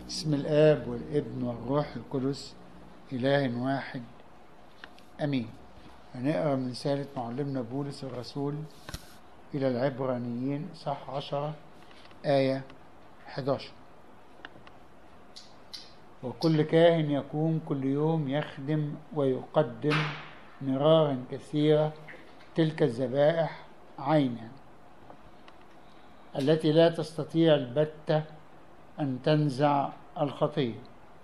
بسم الآب والابن والروح القدس إله واحد أمين هنقرأ من رسالة معلمنا بولس الرسول إلى العبرانيين صح عشرة آية 11 وكل كاهن يقوم كل يوم يخدم ويقدم مرارا كثيرة تلك الذبائح عينها التي لا تستطيع البتة أن تنزع الخطية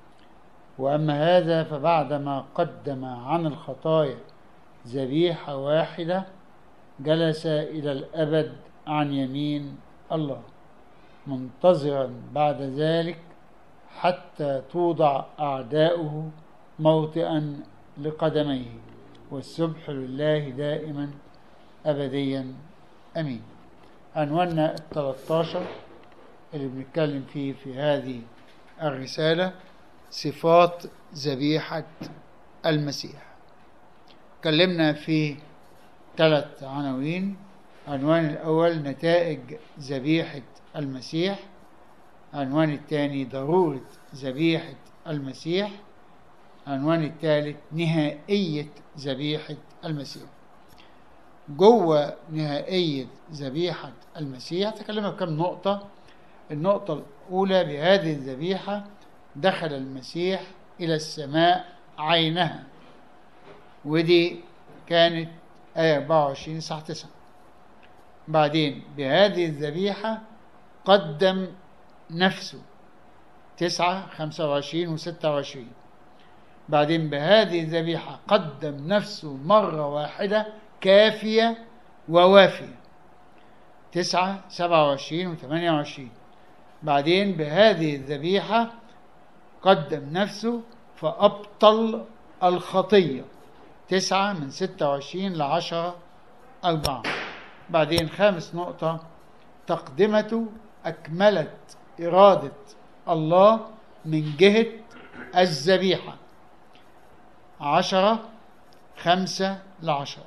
وأما هذا فبعدما قدم عن الخطايا ذبيحة واحدة جلس إلى الأبد عن يمين الله منتظرا بعد ذلك حتى توضع أعداؤه موطئا لقدميه والسبح لله دائما أبديا أمين عنواننا الثلاثة اللي بنتكلم فيه في هذه الرسالة صفات ذبيحة المسيح تكلمنا في ثلاث عناوين عنوان الأول نتائج ذبيحة المسيح عنوان الثاني ضرورة ذبيحة المسيح عنوان الثالث نهائية ذبيحة المسيح جوه نهائية ذبيحة المسيح تكلمنا بكم نقطة النقطة الأولى بهذه الذبيحة دخل المسيح إلى السماء عينها ودي كانت آية 24 صح 9 بعدين بهذه الذبيحة قدم نفسه 9 25 و 26 بعدين بهذه الذبيحة قدم نفسه مرة واحدة كافية ووافية 9 27 و 28 بعدين بهذه الذبيحة قدم نفسه فأبطل الخطية تسعة من ستة وعشرين لعشرة أربعة بعدين خامس نقطة تقدمته أكملت إرادة الله من جهة الذبيحة عشرة خمسة لعشرة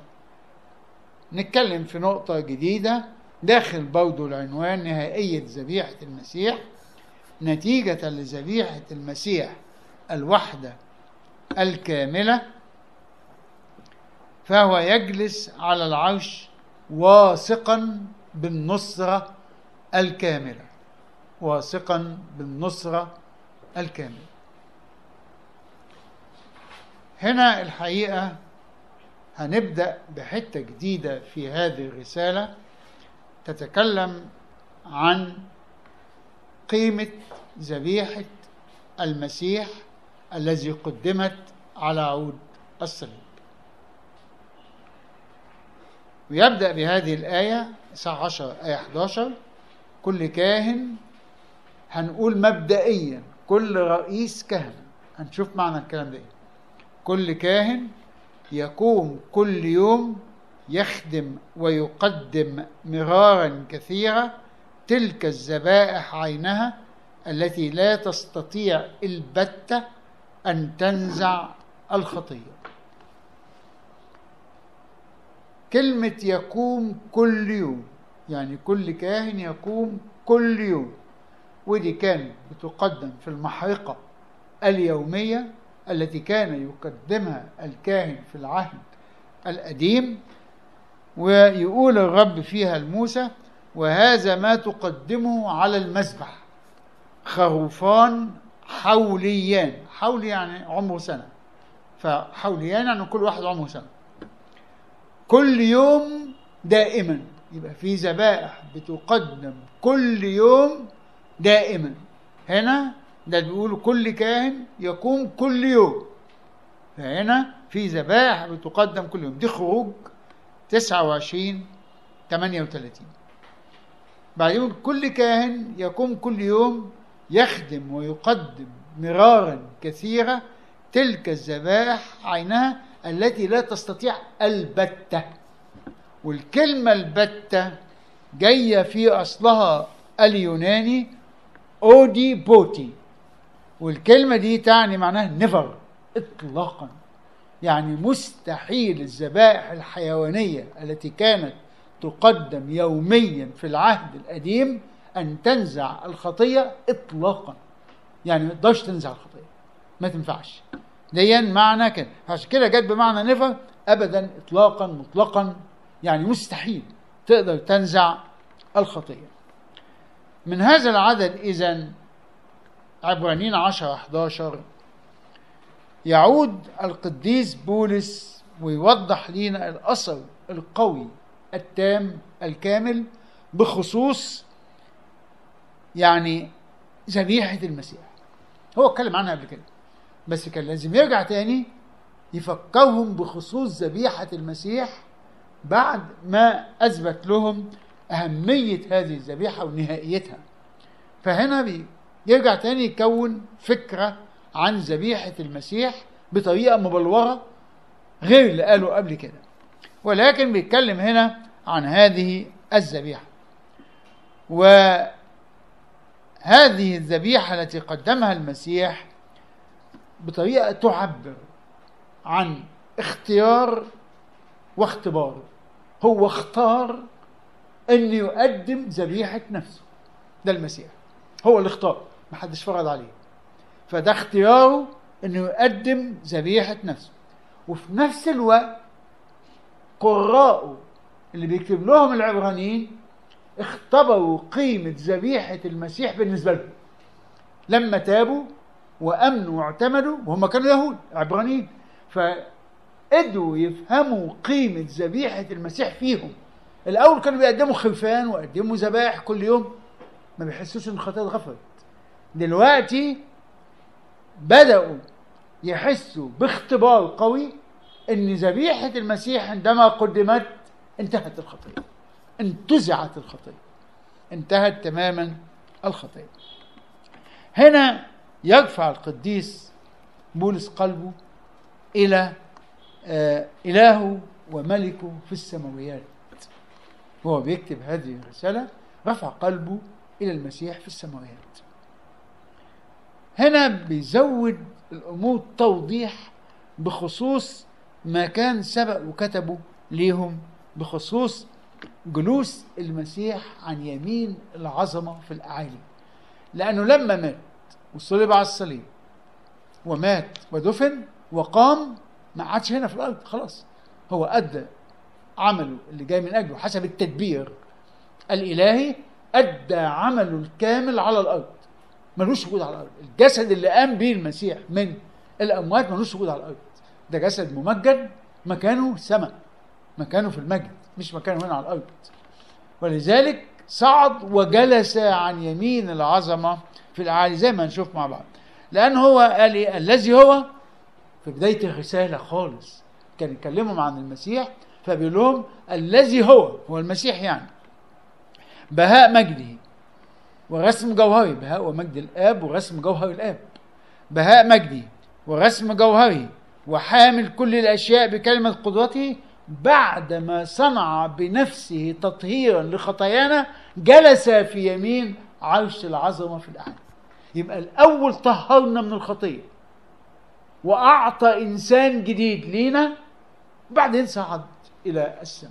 نتكلم في نقطة جديدة داخل برضه العنوان نهائية ذبيحة المسيح نتيجة لذبيحة المسيح الوحدة الكاملة فهو يجلس على العرش واثقا بالنصرة الكاملة واثقا بالنصرة الكاملة هنا الحقيقة هنبدأ بحتة جديدة في هذه الرسالة تتكلم عن قيمة ذبيحة المسيح الذي قدمت على عود الصليب ويبدأ بهذه الآية الساعة 10 آية 11 كل كاهن هنقول مبدئيا كل رئيس كهنة هنشوف معنى الكلام ده كل كاهن يقوم كل يوم يخدم ويقدم مرارا كثيرا تلك الذبائح عينها التي لا تستطيع البتة أن تنزع الخطية كلمة يقوم كل يوم يعني كل كاهن يقوم كل يوم ودي كانت بتقدم في المحرقة اليومية التي كان يقدمها الكاهن في العهد القديم ويقول الرب فيها لموسى وهذا ما تقدمه على المذبح خروفان حوليان حول يعني عمره سنة فحوليان يعني كل واحد عمره سنة كل يوم دائما يبقى في ذبائح بتقدم كل يوم دائما هنا ده بيقولوا كل كاهن يقوم كل يوم فهنا في ذبائح بتقدم كل يوم دي خروج 29 38 بعدين كل كاهن يقوم كل يوم يخدم ويقدم مرارا كثيرة تلك الذبائح عينها التي لا تستطيع البتة والكلمة البتة جاية في أصلها اليوناني أودي بوتي والكلمة دي تعني معناها نيفر إطلاقا يعني مستحيل الذبائح الحيوانية التي كانت تقدم يوميا في العهد القديم أن تنزع الخطية إطلاقا يعني ما تقدرش تنزع الخطيه ما تنفعش ديا معنى كده عشان كده جت بمعنى نفر ابدا اطلاقا مطلقا يعني مستحيل تقدر تنزع الخطيه من هذا العدد اذا عبرانيين 10 11 يعود القديس بولس ويوضح لنا الاثر القوي التام الكامل بخصوص يعني ذبيحه المسيح هو اتكلم عنها قبل كده بس كان لازم يرجع تاني يفكرهم بخصوص ذبيحه المسيح بعد ما اثبت لهم اهميه هذه الذبيحه ونهائيتها فهنا يرجع تاني يكون فكره عن ذبيحه المسيح بطريقه مبلوره غير اللي قاله قبل كده ولكن بيتكلم هنا عن هذه الذبيحه وهذه الذبيحه التي قدمها المسيح بطريقه تعبر عن اختيار واختبار هو اختار ان يقدم ذبيحه نفسه ده المسيح هو اللي اختار محدش فرض عليه فده اختياره انه يقدم ذبيحه نفسه وفي نفس الوقت قراءه اللي بيكتب لهم العبرانيين اختبروا قيمة ذبيحة المسيح بالنسبة لهم لما تابوا وأمنوا واعتمدوا وهم كانوا يهود عبرانيين فقدروا يفهموا قيمة ذبيحة المسيح فيهم الأول كانوا بيقدموا خرفان ويقدموا ذبائح كل يوم ما بيحسوش إن الخطايا اتغفرت دلوقتي بدأوا يحسوا باختبار قوي ان ذبيحه المسيح عندما قدمت انتهت الخطيه انتزعت الخطيه انتهت تماما الخطيه هنا يرفع القديس بولس قلبه الى آه الهه وملكه في السماويات هو بيكتب هذه الرساله رفع قلبه الى المسيح في السماويات هنا بيزود الامور توضيح بخصوص ما كان سبق وكتبه ليهم بخصوص جلوس المسيح عن يمين العظمة في الأعالي لأنه لما مات وصلب على الصليب ومات ودفن وقام ما عادش هنا في الأرض خلاص هو أدى عمله اللي جاي من أجله حسب التدبير الإلهي أدى عمله الكامل على الأرض ملوش وجود على الأرض الجسد اللي قام به المسيح من الأموات ملوش وجود على الأرض ده جسد ممجد مكانه سماء مكانه في المجد مش مكانه هنا على الارض ولذلك صعد وجلس عن يمين العظمه في الاعالي زي ما نشوف مع بعض لان هو قال ايه الذي هو في بدايه الرساله خالص كان يكلمهم عن المسيح فبيقول لهم الذي هو هو المسيح يعني بهاء مجده ورسم جوهري بهاء ومجد الاب ورسم جوهر الاب بهاء مجده ورسم جوهره وحامل كل الاشياء بكلمه قدرته بعدما صنع بنفسه تطهيرا لخطايانا جلس في يمين عرش العظمه في الاعلى يبقى الاول طهرنا من الخطيه واعطى انسان جديد لينا وبعدين صعد الى السماء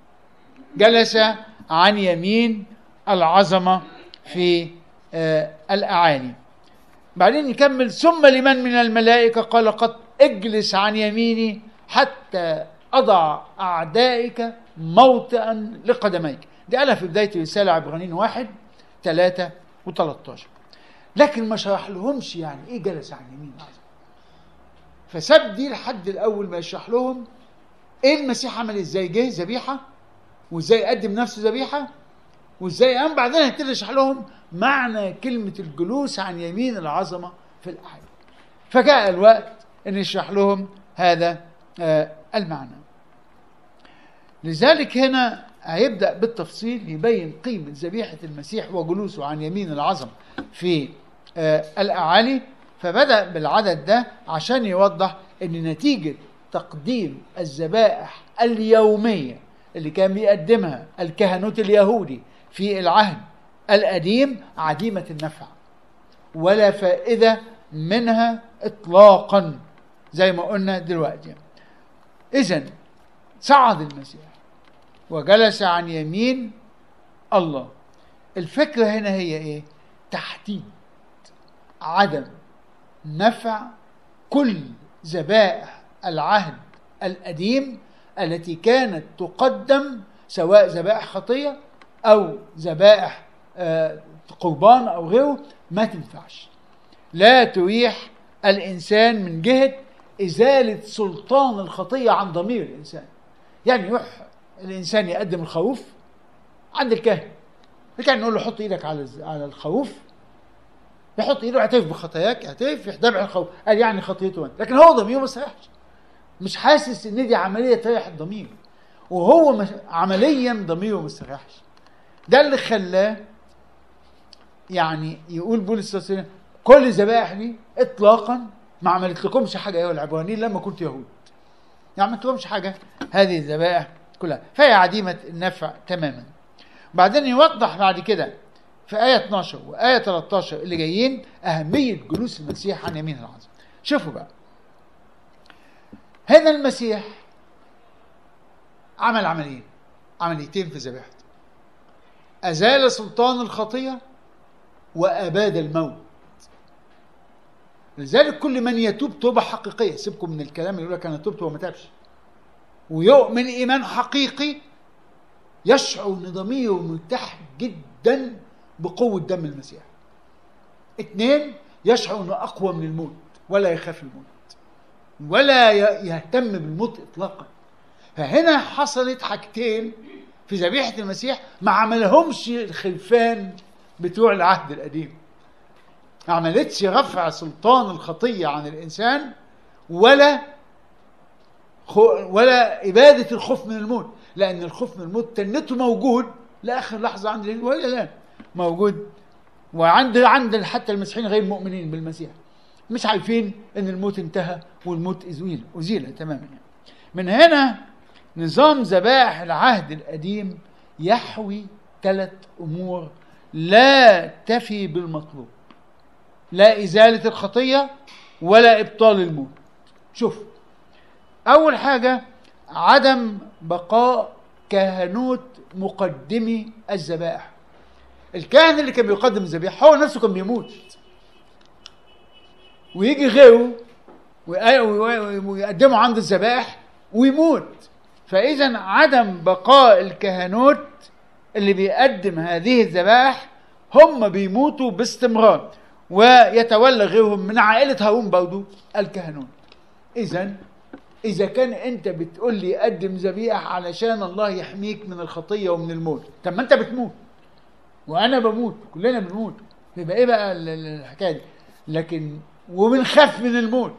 جلس عن يمين العظمه في آه الاعالي بعدين يكمل ثم لمن من الملائكه قال قد اجلس عن يميني حتى أضع أعدائك موطئا لقدميك دي قالها في بداية رسالة عبرانيين واحد ثلاثة و13 لكن ما شرح لهمش يعني ايه جلس عن يمين العظمة فساب دي لحد الأول ما يشرح لهم ايه المسيح عمل ازاي جه ذبيحة وازاي قدم نفسه ذبيحة وازاي قام بعدين هيبتدي يشرح لهم معنى كلمة الجلوس عن يمين العظمة في الأعلى فجاء الوقت ان يشرح لهم هذا آه المعنى لذلك هنا هيبدا بالتفصيل يبين قيمه ذبيحه المسيح وجلوسه عن يمين العظم في آه الاعالي فبدا بالعدد ده عشان يوضح ان نتيجه تقديم الذبائح اليوميه اللي كان بيقدمها الكهنوت اليهودي في العهد القديم عديمه النفع ولا فائده منها اطلاقا زي ما قلنا دلوقتي اذا صعد المسيح وجلس عن يمين الله الفكره هنا هي ايه تحديد عدم نفع كل ذبائح العهد القديم التي كانت تقدم سواء ذبائح خطيه او ذبائح آه، قربان او غيره ما تنفعش لا تريح الانسان من جهه ازاله سلطان الخطيه عن ضمير الانسان يعني يروح الانسان يقدم الخروف عند الكاهن الكاهن نقول له حط ايدك على الز- على الخروف يحط ايده يعترف بخطاياك يعترف يذبح الخروف قال يعني خطيته انت لكن هو ضميره ما استريحش مش حاسس ان دي عمليه تريح الضمير وهو مش عمليا ضميره ما استريحش ده اللي خلاه يعني يقول بولس الرسول كل الذبائح دي اطلاقا ما عملت لكمش حاجه ايها العبرانيين لما كنت يهود ما عملت لكمش حاجه هذه الذبائح كلها فهي عديمه النفع تماما بعدين يوضح بعد كده في آية 12 وآية 13 اللي جايين أهمية جلوس المسيح عن يمين العظيم شوفوا بقى هنا المسيح عمل عمليين عمليتين في ذبيحته أزال سلطان الخطية وأباد الموت لذلك كل من يتوب توبة حقيقية سيبكم من الكلام اللي يقول لك أنا تبت وما تابش ويؤمن إيمان حقيقي يشعر ان ضميره مرتاح جدا بقوة دم المسيح اثنين يشعر انه اقوى من الموت ولا يخاف الموت ولا ي- يهتم بالموت اطلاقا فهنا حصلت حاجتين في ذبيحة المسيح ما عملهمش الخلفان بتوع العهد القديم ما عملتش رفع سلطان الخطية عن الإنسان ولا خو- ولا إبادة الخوف من الموت لأن الخوف من الموت تنته موجود لآخر لحظة عند الإنسان وإلى الآن موجود وعند عند حتى المسيحيين غير المؤمنين بالمسيح مش عارفين ان الموت انتهى والموت ازيل ازيل تماما يعني. من هنا نظام ذبائح العهد القديم يحوي ثلاث امور لا تفي بالمطلوب لا ازاله الخطيه ولا ابطال الموت شوف اول حاجه عدم بقاء كهنوت مقدمي الذبائح الكاهن اللي كان بيقدم الذبيحه هو نفسه كان بيموت ويجي غيره وي- وي- ويقدمه عند الذبائح ويموت فاذا عدم بقاء الكهنوت اللي بيقدم هذه الذبائح هم بيموتوا باستمرار ويتولى غيرهم من عائله هارون برضه الكهنوت اذا اذا كان انت بتقول لي قدم ذبيحه علشان الله يحميك من الخطيه ومن الموت طب ما انت بتموت وانا بموت كلنا بنموت يبقى ايه بقى ال- ال- الحكايه دي لكن وبنخاف من الموت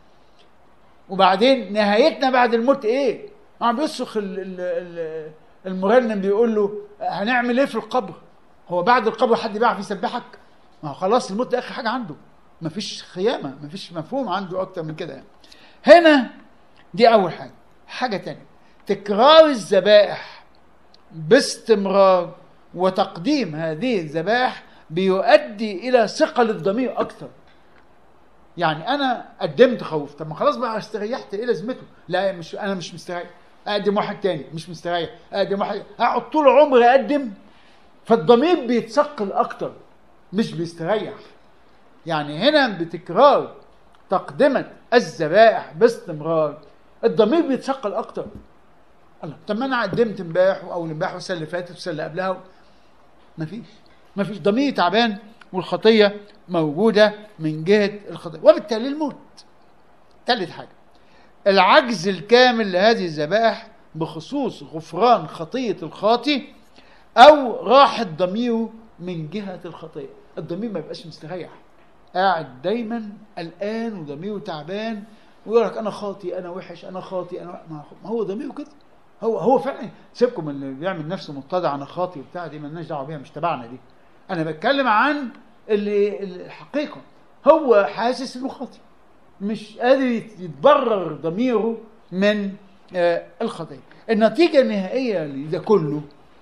وبعدين نهايتنا بعد الموت ايه عم بيصرخ ال- ال- ال- المرنم بيقول له هنعمل ايه في القبر هو بعد القبر حد بيعرف يسبحك ما هو خلاص الموت ده اخر حاجه عنده مفيش خيامه مفيش مفهوم عنده اكتر من كده يعني. هنا دي اول حاجه حاجه تانية تكرار الذبائح باستمرار وتقديم هذه الذبائح بيؤدي الى ثقل الضمير اكثر يعني انا قدمت خوف طب ما خلاص بقى استريحت ايه لازمته لا مش انا مش مستريح اقدم واحد تاني مش مستريح اقدم واحد اقعد طول عمري اقدم فالضمير بيتثقل اكتر مش بيستريح يعني هنا بتكرار تقدمة الذبائح باستمرار الضمير بيتثقل اكتر الله طب ما انا قدمت امبارح واول امبارح والسنه اللي فاتت والسنه اللي قبلها مفيش مفيش ضمير تعبان والخطيه موجوده من جهه الخطيه وبالتالي الموت ثالث حاجه العجز الكامل لهذه الذبائح بخصوص غفران خطيه الخاطي او راحه ضميره من جهه الخطيه الضمير ما يبقاش مستريح قاعد دايما قلقان وضميره تعبان ويقول لك انا خاطي انا وحش انا خاطي انا ما ما هو ضميره كده هو هو فعلا سيبكم من اللي بيعمل نفسه متضع انا خاطي وبتاع دي مالناش دعوه بيها مش تبعنا دي انا بتكلم عن اللي الحقيقه هو حاسس انه خاطي مش قادر يتبرر ضميره من آه، الخطيه النتيجه النهائيه لده كله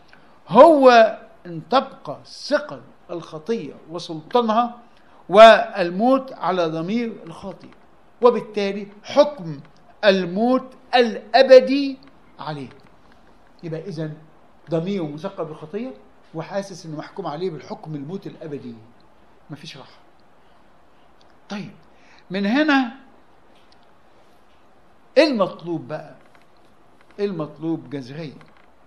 هو ان تبقى ثقل الخطيه وسلطانها والموت على ضمير الخاطئ وبالتالي حكم الموت الابدي عليه يبقى اذا ضميره مثقل بالخطيه وحاسس انه محكوم عليه بالحكم الموت الابدي مفيش راحه طيب من هنا ايه المطلوب بقى ايه المطلوب جذريا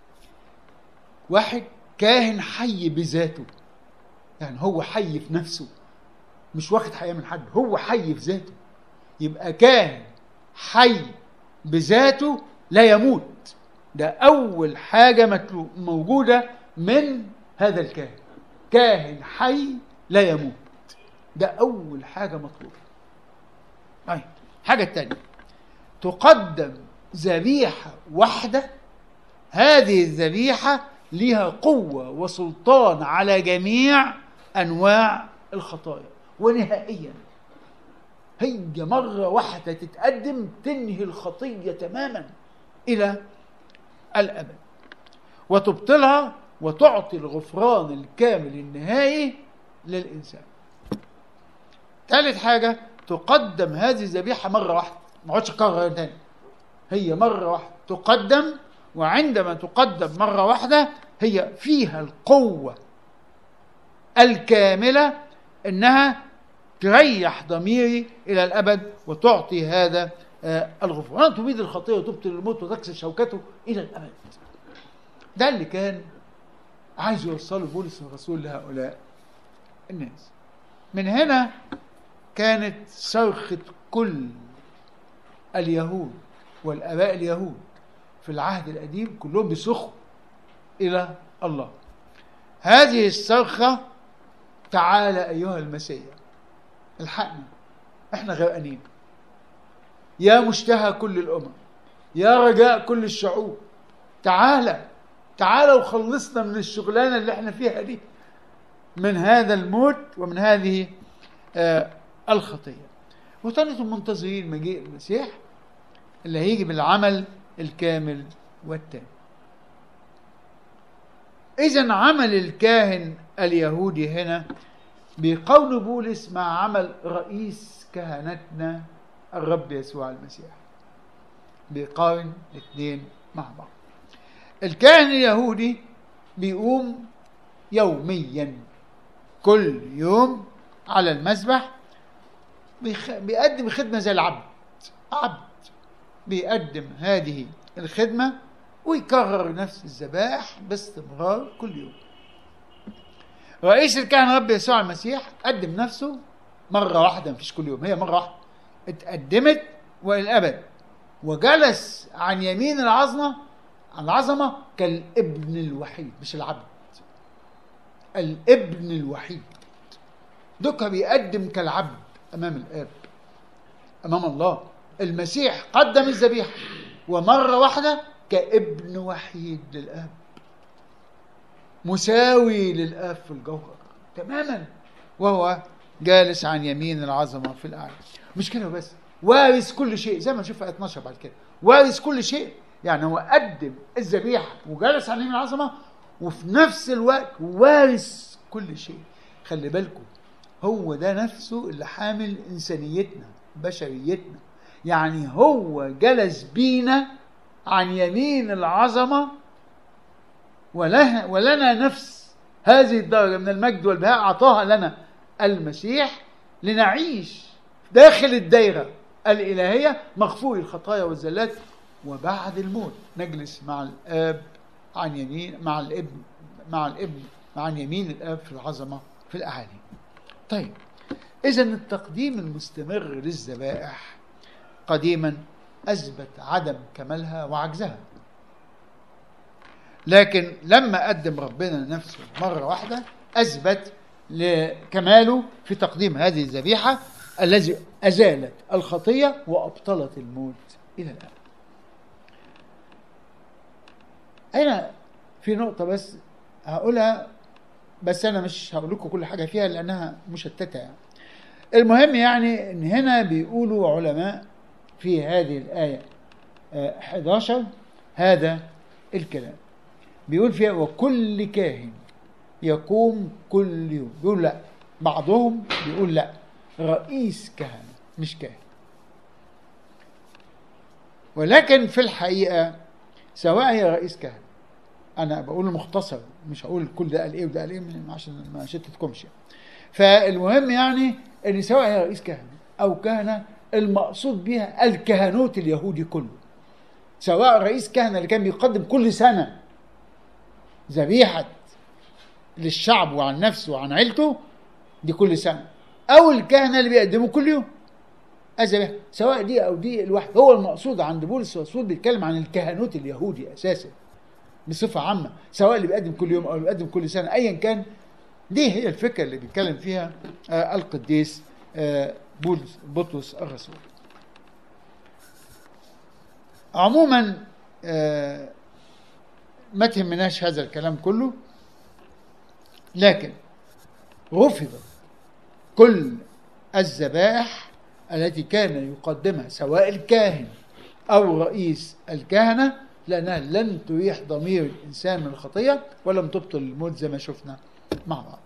واحد كاهن حي بذاته يعني هو حي في نفسه مش واخد حياه من حد هو حي في ذاته يبقى كاهن حي بذاته لا يموت ده اول حاجه مطلوب موجوده من هذا الكاهن كاهن حي لا يموت ده اول حاجه مطلوبه طيب الحاجه الثانيه تقدم ذبيحه واحده هذه الذبيحه لها قوه وسلطان على جميع انواع الخطايا ونهائيا هي مره واحده تتقدم تنهي الخطيه تماما الى الابد وتبطلها وتعطي الغفران الكامل النهائي للانسان ثالث حاجه تقدم هذه الذبيحه مره واحده ما اقعدش اكرر تاني هي مره واحده تقدم وعندما تقدم مره واحده هي فيها القوه الكامله انها تريح ضميري الى الابد وتعطي هذا آه الغفران تبيد الخطيه وتبطل الموت وتكسر شوكته الى الابد ده اللي كان عايز يوصله بولس الرسول لهؤلاء الناس من هنا كانت صرخة كل اليهود والآباء اليهود في العهد القديم كلهم بيصرخوا إلى الله هذه الصرخة تعالى أيها المسيح الحقنا احنا غرقانين يا مشتهى كل الأمم يا رجاء كل الشعوب تعالى تعالى وخلصنا من الشغلانة اللي احنا فيها دي من هذا الموت ومن هذه آه الخطية وكانوا منتظرين مجيء المسيح اللي هيجي بالعمل الكامل والتام إذا عمل الكاهن اليهودي هنا بقول بولس مع عمل رئيس كهنتنا الرب يسوع المسيح بيقارن الاثنين مع بعض الكاهن اليهودي بيقوم يوميا كل يوم على المذبح بيقدم خدمة زي العبد عبد بيقدم هذه الخدمة ويكرر نفس الذبائح باستمرار كل يوم رئيس الكهنة رب يسوع المسيح قدم نفسه مرة واحدة مفيش كل يوم هي مرة واحدة اتقدمت وإلى الأبد وجلس عن يمين العظمة العظمة كالابن الوحيد مش العبد الابن الوحيد دوكا بيقدم كالعبد امام الاب امام الله المسيح قدم الذبيحه ومره واحده كابن وحيد للاب مساوي للاب في الجوهر تماما وهو جالس عن يمين العظمه في الاعلى مش كده بس وارث كل شيء زي ما نشوف في ايه 12 بعد كده وارث كل شيء يعني هو قدم الذبيحه وجلس عن يمين العظمه وفي نفس الوقت وارث كل شيء خلي بالكم هو ده نفسه اللي حامل انسانيتنا بشريتنا يعني هو جلس بينا عن يمين العظمه وله ولنا نفس هذه الدرجه من المجد والبهاء اعطاها لنا المسيح لنعيش داخل الدايره الالهيه مغفور الخطايا والزلات وبعد الموت نجلس مع الاب عن يمين مع الابن مع الابن عن يمين الاب في العظمه في الاعالي طيب اذا التقديم المستمر للذبائح قديما اثبت عدم كمالها وعجزها لكن لما قدم ربنا نفسه مره واحده اثبت لكماله في تقديم هذه الذبيحه الذي ازالت الخطيه وابطلت الموت الى الان هنا في نقطة بس هقولها بس أنا مش هقول لكم كل حاجة فيها لأنها مشتتة يعني. المهم يعني إن هنا بيقولوا علماء في هذه الآية 11 هذا الكلام بيقول فيها وكل كاهن يقوم كل يوم بيقول لا بعضهم بيقول لا رئيس كهنة مش كاهن ولكن في الحقيقة سواء هي رئيس كهنة انا بقول مختصر مش هقول كل ده قال ايه وده قال ايه عشان ما شتتكمش فالمهم يعني ان سواء هي رئيس كهنه أو كهنة المقصود بها الكهنوت اليهودي كله سواء رئيس كهنة اللي كان بيقدم كل سنة ذبيحة للشعب وعن نفسه وعن عيلته دي كل سنة أو الكهنة اللي بيقدموا كل يوم الذبيحة سواء دي أو دي الواحد هو المقصود عند بولس الرسول بيتكلم عن الكهنوت اليهودي أساسا بصفة عامة سواء اللي بيقدم كل يوم أو اللي بيقدم كل سنة أيا كان دي هي الفكرة اللي بيتكلم فيها آه القديس آه بولس بطرس الرسول عموما آه ما تهمناش هذا الكلام كله لكن رفضت كل الذبائح التي كان يقدمها سواء الكاهن أو رئيس الكهنة لأنها لن تريح ضمير الإنسان من الخطية ولم تبطل الموت زي ما شفنا مع بعض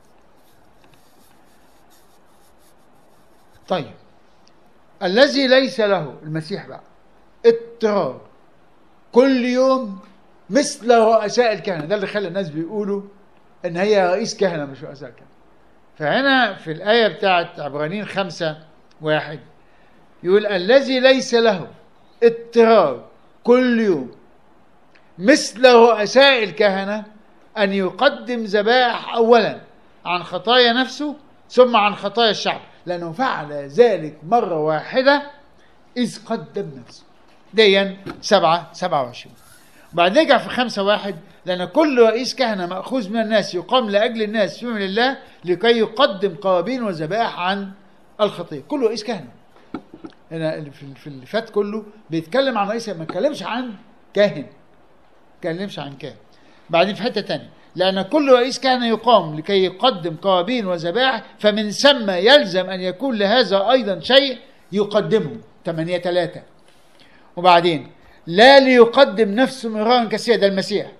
طيب الذي ليس له المسيح بقى اضطرار كل يوم مثل رؤساء الكهنة ده اللي خلى الناس بيقولوا ان هي رئيس كهنة مش رؤساء كهنة فهنا في الآية بتاعت عبرانيين خمسة واحد يقول الذي ليس له اضطرار كل يوم مثل رؤساء الكهنة أن يقدم ذبائح أولا عن خطايا نفسه ثم عن خطايا الشعب لأنه فعل ذلك مرة واحدة إذ قدم نفسه ديا سبعة سبعة وعشرين بعد نرجع في خمسة واحد لأن كل رئيس كهنة مأخوذ من الناس يقام لأجل الناس في من الله لكي يقدم قرابين وذبائح عن الخطية كل رئيس كهنة هنا في اللي فات كله بيتكلم عن رئيس ما اتكلمش عن كاهن اتكلمش عن كاهن بعدين في حتة تانية لأن كل رئيس كهنة يقام لكي يقدم قرابين وذبائح فمن ثم يلزم أن يكون لهذا أيضا شيء يقدمه 8 3 وبعدين لا ليقدم نفسه مرارا كثيرا ده المسيح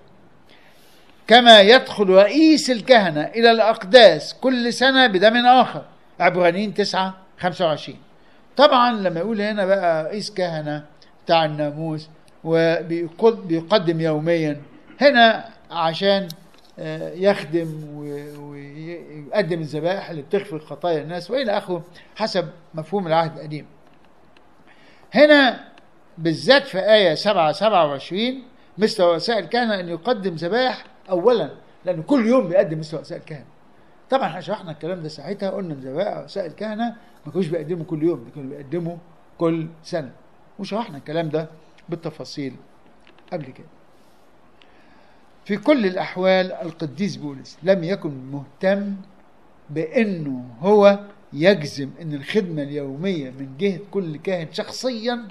كما يدخل رئيس الكهنة إلى الأقداس كل سنة بدم آخر عبرانيين 9 25 طبعا لما يقول هنا بقى رئيس كهنة بتاع الناموس وبيقدم يوميا هنا عشان يخدم ويقدم الذبائح اللي بتغفر خطايا الناس والى اخره حسب مفهوم العهد القديم. هنا بالذات في آية 7 27 مثل رؤساء الكهنة أن يقدم ذبائح أولا لأنه كل يوم بيقدم مثل رؤساء الكهنة. طبعا احنا شرحنا الكلام ده ساعتها قلنا ذبائح رؤساء الكهنة ما كانوش بيقدموا كل يوم كانوا بيقدموا كل سنة. وشرحنا الكلام ده بالتفاصيل قبل كده. في كل الأحوال القديس بولس لم يكن مهتم بأنه هو يجزم أن الخدمة اليومية من جهة كل كاهن شخصيا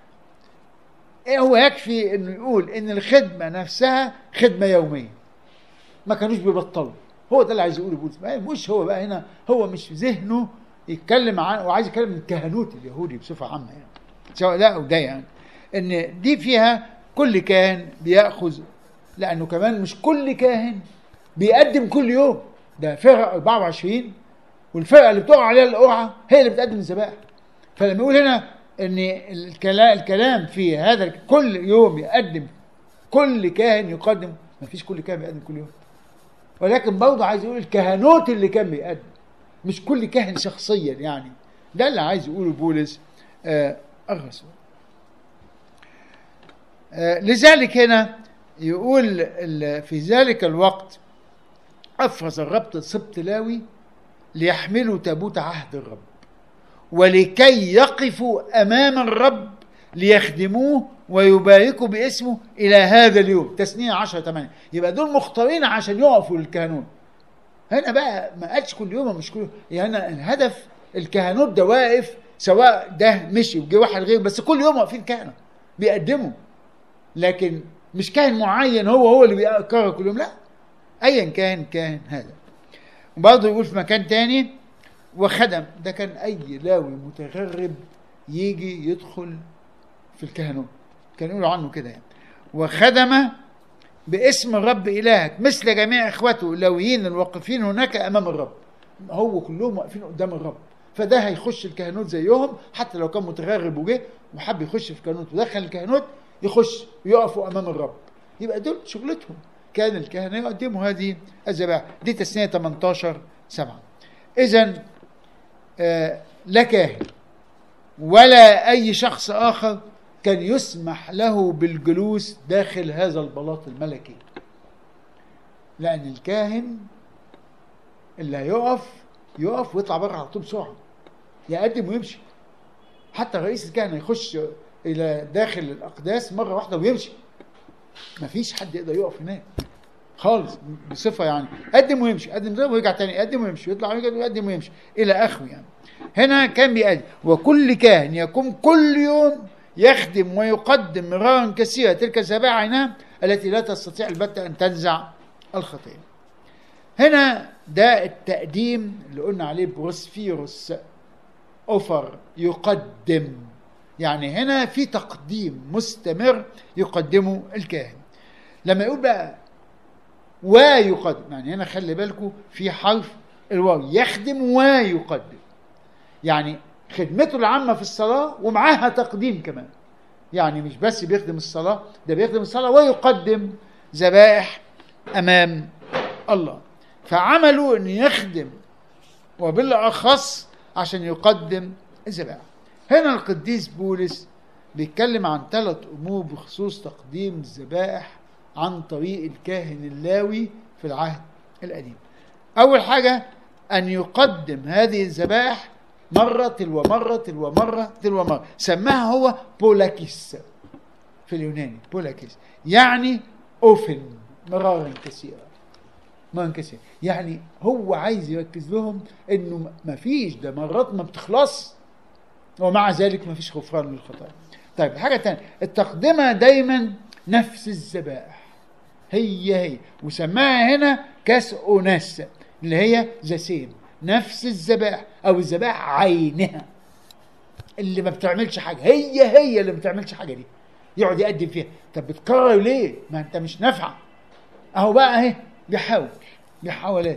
هو يكفي أنه يقول أن الخدمة نفسها خدمة يومية ما كانوش بيبطلوا هو ده اللي عايز يقوله بولس مش هو بقى هنا هو مش في ذهنه يتكلم عن وعايز يتكلم من الكهنوت اليهودي بصفة عامة يعني سواء ده أو ده يعني ان دي فيها كل كاهن بياخذ لانه كمان مش كل كاهن بيقدم كل يوم ده فرق 24 والفرقه اللي بتقع عليها القرعه هي اللي بتقدم الذبائح فلما يقول هنا ان الكلام الكلام في هذا كل يوم يقدم كل كاهن يقدم ما فيش كل كاهن بيقدم كل يوم ولكن برضه عايز يقول الكهنوت اللي كان بيقدم مش كل كاهن شخصيا يعني ده اللي عايز يقوله بولس آه الرسول آه لذلك هنا يقول في ذلك الوقت أفرز الرب سبط لاوي ليحملوا تابوت عهد الرب ولكي يقفوا أمام الرب ليخدموه ويباركوا باسمه إلى هذا اليوم تسنية عشرة ثمانية يبقى دول مختارين عشان يقفوا للكهنوت هنا بقى ما قالش كل يوم مش كل يوم يعني الهدف الكهنوت ده واقف سواء ده مشي وجه واحد غير بس كل يوم واقفين كهنة بيقدموا لكن مش كاهن معين هو هو اللي بيكرر كل يوم لا ايا كان كان هذا وبرضه يقول في مكان تاني وخدم ده كان اي لاوي متغرب يجي يدخل في الكهنوت كان يقولوا عنه كده يعني وخدم باسم الرب الهك مثل جميع اخوته اللاويين الواقفين هناك امام الرب هو كلهم واقفين قدام الرب فده هيخش الكهنوت زيهم حتى لو كان متغرب وجه وحب يخش في الكهنوت ودخل الكهنوت يخش يقفوا امام الرب يبقى دول شغلتهم كان الكهنه يقدموا هذه الذبائح دي تسنيه 18 7 اذا آه لا كاهن ولا أي شخص آخر كان يسمح له بالجلوس داخل هذا البلاط الملكي لأن الكاهن اللي هيقف يقف ويطلع بره على طول بسرعة يقدم ويمشي حتى رئيس الكهنة يخش إلى داخل الأقداس مرة واحدة ويمشي مفيش حد يقدر يقف هناك خالص بصفة يعني قدم ويمشي قدم زي ويرجع تاني يقدم ويمشي يطلع ويقدم ويمشي إلى آخره يعني هنا كان بيقدم وكل كاهن يقوم كل يوم يخدم ويقدم مرارا كثيرة تلك الذبائح عينها التي لا تستطيع البتة أن تنزع الخطية هنا ده التقديم اللي قلنا عليه بروسفيروس أوفر يقدم يعني هنا في تقديم مستمر يقدمه الكاهن لما يقول بقى ويقدم يعني هنا خلي بالكم في حرف الواو يخدم ويقدم يعني خدمته العامة في الصلاة ومعاها تقديم كمان يعني مش بس بيخدم الصلاة ده بيخدم الصلاة ويقدم ذبائح أمام الله فعمله أن يخدم وبالأخص عشان يقدم الذبائح هنا القديس بولس بيتكلم عن ثلاث أمور بخصوص تقديم الذبائح عن طريق الكاهن اللاوي في العهد القديم أول حاجة أن يقدم هذه الذبائح مرة تلو مرة تلو مرة تلو مرة سماها هو بولاكيس في اليوناني بولاكيس يعني أوفن مرارا كثيرا مرارا كثيرا يعني هو عايز يركز لهم انه ما فيش ده مرات ما بتخلص ومع ذلك ما فيش غفران للخطايا طيب حاجة تانية التقدمة دايما نفس الذبائح هي هي وسماها هنا كاس أوناس اللي هي ذا سيم نفس الذبائح او الذبائح عينها اللي ما بتعملش حاجه هي هي اللي ما بتعملش حاجه دي يقعد يقدم فيها طب بتكرر ليه ما انت مش نافعه اهو بقى اهي بيحاول بحاولات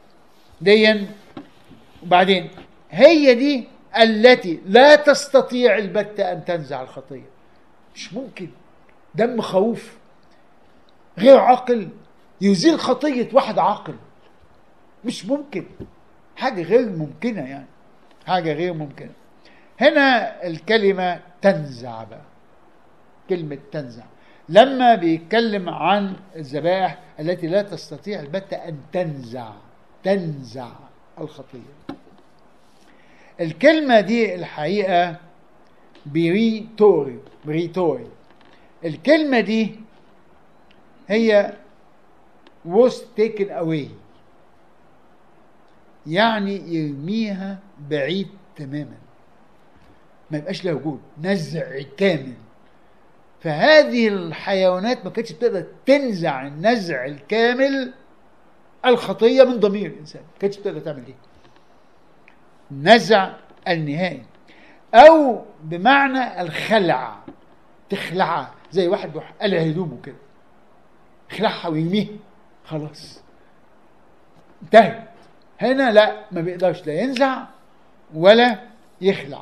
ديا وبعدين هي دي التي لا تستطيع البتة أن تنزع الخطية مش ممكن دم خوف غير عاقل يزيل خطية واحد عاقل مش ممكن حاجة غير ممكنة يعني حاجة غير ممكنة هنا الكلمة تنزع بقى كلمة تنزع لما بيتكلم عن الذبائح التي لا تستطيع البتة أن تنزع تنزع الخطية الكلمة دي الحقيقة بريتوري بريتوري الكلمة دي هي was taken away يعني يرميها بعيد تماما ما يبقاش لها وجود نزع كامل فهذه الحيوانات ما كانتش بتقدر تنزع النزع الكامل الخطيه من ضمير الانسان ما كانتش بتقدر تعمل دي نزع النهائي او بمعنى الخلع تخلعها زي واحد بيروح قلع هدومه كده يخلعها ويرميها خلاص انتهت هنا لا ما بيقدرش لا ينزع ولا يخلع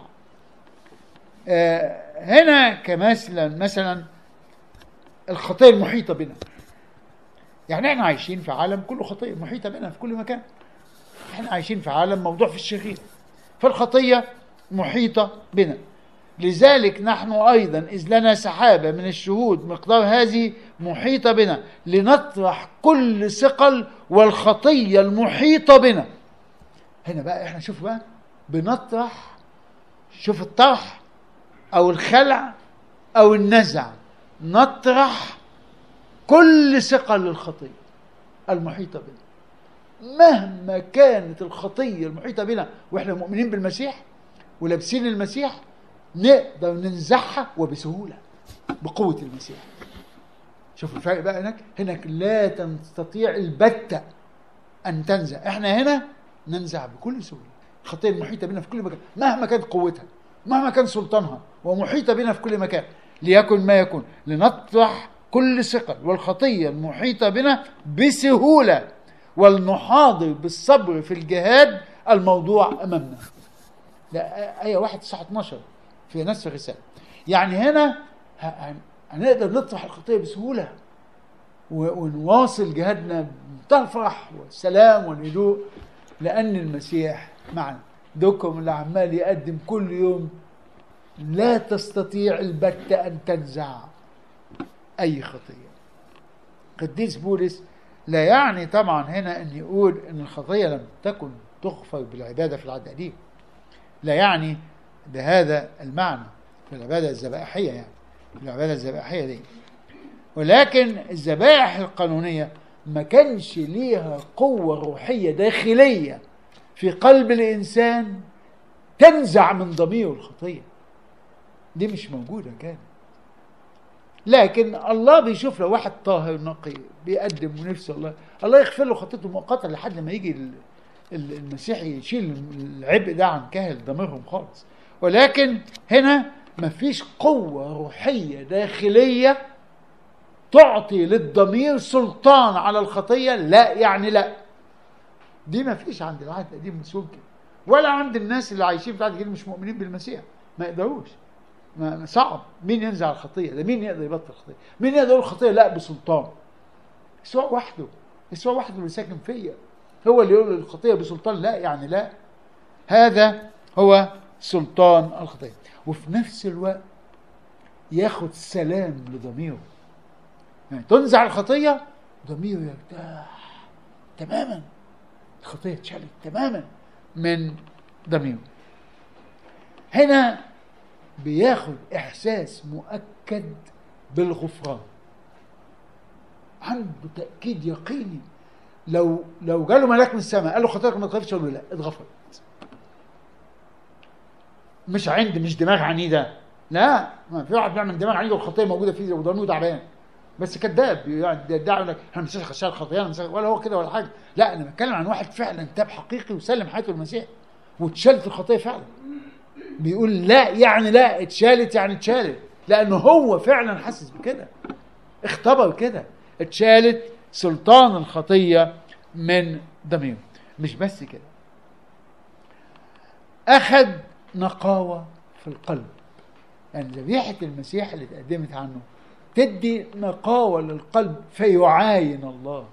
آه هنا كمثلا مثلا الخطيه المحيطه بنا يعني احنا عايشين في عالم كله خطيه محيطه بنا في كل مكان احنا عايشين في عالم موضوع في الشرير فالخطيه محيطه بنا لذلك نحن ايضا اذ لنا سحابه من الشهود مقدار هذه محيطه بنا لنطرح كل ثقل والخطيه المحيطه بنا هنا بقى احنا شوف بقى بنطرح شوف الطرح او الخلع او النزع نطرح كل ثقل الخطيه المحيطه بنا مهما كانت الخطيه المحيطه بنا واحنا مؤمنين بالمسيح ولابسين المسيح نقدر ننزعها وبسهوله بقوه المسيح شوف الفرق بقى هناك هناك لا تستطيع البتة أن تنزع احنا هنا ننزع بكل سهولة الخطية المحيطة بنا في كل مكان مهما كانت قوتها مهما كان سلطانها ومحيطة بنا في كل مكان ليكن ما يكون لنطرح كل ثقل والخطية المحيطة بنا بسهولة ولنحاضر بالصبر في الجهاد الموضوع أمامنا ده آية 1 9 12 في نفس الرسالة يعني هنا هنقدر نطرح الخطية بسهولة ونواصل جهادنا بمنتهى الفرح والسلام والهدوء لأن المسيح معنا دوكم اللي عمال يقدم كل يوم لا تستطيع البتة أن تنزع أي خطية قديس بولس لا يعني طبعا هنا أن يقول أن الخطية لم تكن تغفر بالعبادة في العهد القديم لا يعني بهذا المعنى في العبادة الذبائحية يعني في العبادة الذبائحية دي ولكن الذبائح القانونية ما كانش ليها قوة روحية داخلية في قلب الإنسان تنزع من ضميره الخطية دي مش موجودة كانت لكن الله بيشوف لو واحد طاهر نقي بيقدم نفسه الله الله يغفر له خطيته مؤقتا لحد ما يجي المسيح يشيل العبء ده عن كاهل ضميرهم خالص ولكن هنا مفيش قوة روحية داخلية تعطي للضمير سلطان على الخطية لا يعني لا دي ما فيش عند العهد القديم سلطة ولا عند الناس اللي عايشين في العهد القديم مش مؤمنين بالمسيح ما يقدروش ما صعب مين ينزع الخطيه ده مين يقدر يبطل الخطيه مين يقدر يقول الخطيه لا بسلطان يسوع وحده يسوع وحده اللي ساكن فيا هو اللي يقول الخطيه بسلطان لا يعني لا هذا هو سلطان الخطيه وفي نفس الوقت ياخد سلام لضميره يعني تنزع الخطيه ضميره يرتاح تماما الخطيه اتشالت تماما من ضميره هنا بياخد احساس مؤكد بالغفران عنده تاكيد يقيني لو لو جاله ملاك من السماء قال له خطيئتك ما تخافش له لا اتغفرت مش عند مش دماغ عنيده لا ما في واحد بيعمل دماغ عنيده والخطيه موجوده فيه وضميره تعبان بس كذاب يعني يدعي لك احنا مش خشاع الخطيان ولا هو كده ولا حاجه لا انا بتكلم عن واحد فعلا تاب حقيقي وسلم حياته للمسيح واتشالت الخطيه فعلا بيقول لا يعني لا اتشالت يعني اتشالت لانه هو فعلا حاسس بكده اختبر كده اتشالت سلطان الخطيه من ضميره مش بس كده اخذ نقاوه في القلب يعني ذبيحه المسيح اللي اتقدمت عنه تدي نقاوه للقلب فيعاين الله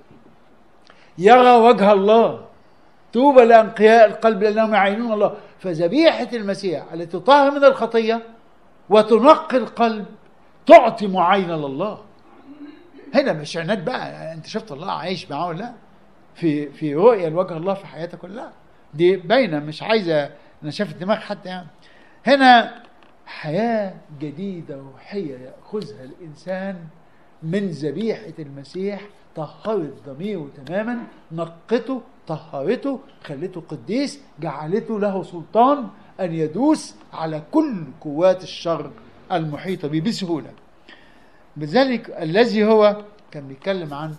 يرى وجه الله طوبى لانقياء القلب لانهم يعينون الله فذبيحه المسيح التي تطهر من الخطيه وتنقي القلب تعطي معاينه لله هنا مش عناد بقى انت شفت الله عايش معاه ولا لا في في رؤيه لوجه الله في حياتك ولا لا دي باينه مش عايزه انا شايف الدماغ حتى يعني هنا حياه جديده روحيه ياخذها الانسان من ذبيحه المسيح طهرت ضميره تماما نقته طهرته خلته قديس جعلته له سلطان ان يدوس على كل قوات الشر المحيطه به بسهوله بذلك الذي هو كان بيتكلم عن